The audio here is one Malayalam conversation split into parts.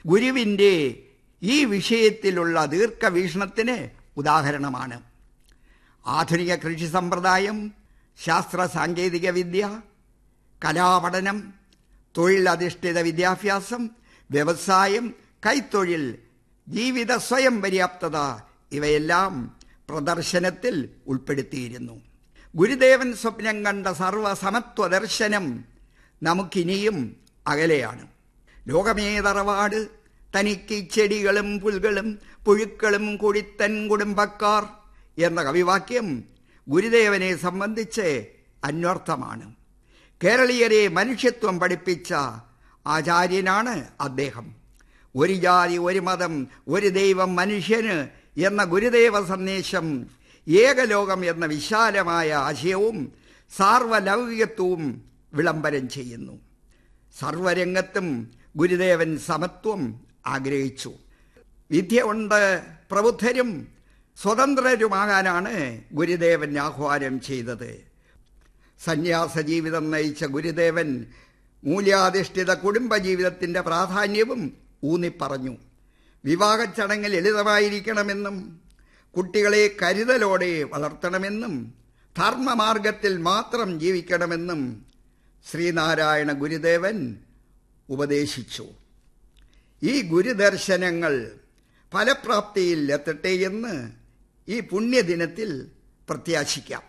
ഗുരുവിൻ്റെ ഈ വിഷയത്തിലുള്ള ദീർഘവീക്ഷണത്തിന് ഉദാഹരണമാണ് ആധുനിക കൃഷി സമ്പ്രദായം ശാസ്ത്ര സാങ്കേതിക വിദ്യ കലാപഠനം തൊഴിലധിഷ്ഠിത വിദ്യാഭ്യാസം വ്യവസായം കൈത്തൊഴിൽ ജീവിത സ്വയം പര്യാപ്തത ഇവയെല്ലാം പ്രദർശനത്തിൽ ഉൾപ്പെടുത്തിയിരുന്നു ഗുരുദേവൻ സ്വപ്നം കണ്ട സർവസമത്വ ദർശനം നമുക്കിനിയും അകലെയാണ് ലോകമേ തറവാട് തനിക്ക് ചെടികളും പുൽകളും പുഴുക്കളും കുടിത്തൻ കുടുംബക്കാർ എന്ന കവിവാക്യം ഗുരുദേവനെ സംബന്ധിച്ച് അന്വർത്ഥമാണ് കേരളീയരെ മനുഷ്യത്വം പഠിപ്പിച്ച ആചാര്യനാണ് അദ്ദേഹം ഒരു ജാതി ഒരു മതം ഒരു ദൈവം മനുഷ്യന് എന്ന ഗുരുദേവ സന്ദേശം ഏകലോകം എന്ന വിശാലമായ ആശയവും സാർവലൗകികത്വവും വിളംബരം ചെയ്യുന്നു സർവരംഗത്തും ഗുരുദേവൻ സമത്വം ആഗ്രഹിച്ചു വിദ്യ കൊണ്ട് പ്രബുദ്ധരും സ്വതന്ത്രരുമാകാനാണ് ഗുരുദേവൻ ആഹ്വാനം ചെയ്തത് സന്യാസ ജീവിതം നയിച്ച ഗുരുദേവൻ മൂല്യാധിഷ്ഠിത കുടുംബജീവിതത്തിൻ്റെ പ്രാധാന്യവും ഊന്നിപ്പറഞ്ഞു വിവാഹ ചടങ്ങ് ലളിതമായിരിക്കണമെന്നും കുട്ടികളെ കരുതലോടെ വളർത്തണമെന്നും ധർമ്മമാർഗത്തിൽ മാത്രം ജീവിക്കണമെന്നും ശ്രീനാരായണ ഗുരുദേവൻ ഉപദേശിച്ചു ഈ ഗുരുദർശനങ്ങൾ ഫലപ്രാപ്തിയിൽ എത്തട്ടെ എന്ന് ഈ പുണ്യദിനത്തിൽ പ്രത്യാശിക്കാം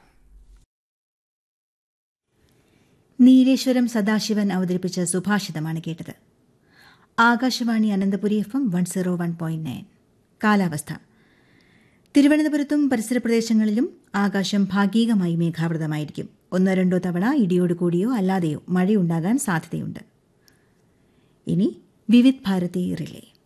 നീലേശ്വരം സദാശിവൻ അവതരിപ്പിച്ച സുഭാഷിതമാണ് കേട്ടത് Akashvani Ananthapuri F M one zero one point nine കാലാവസ്ഥ തിരുവനന്തപുരത്തും പരിസര പ്രദേശങ്ങളിലും ആകാശം ഭാഗികമായി മേഘാവൃതമായിരിക്കും ഒന്നോ രണ്ടോ തവണ ഇടിയോട് കൂടിയോ അല്ലാതെയോ മഴയുണ്ടാകാൻ സാധ്യതയുണ്ട് ഇനി വിവിധ് ഭാരതി റിലേ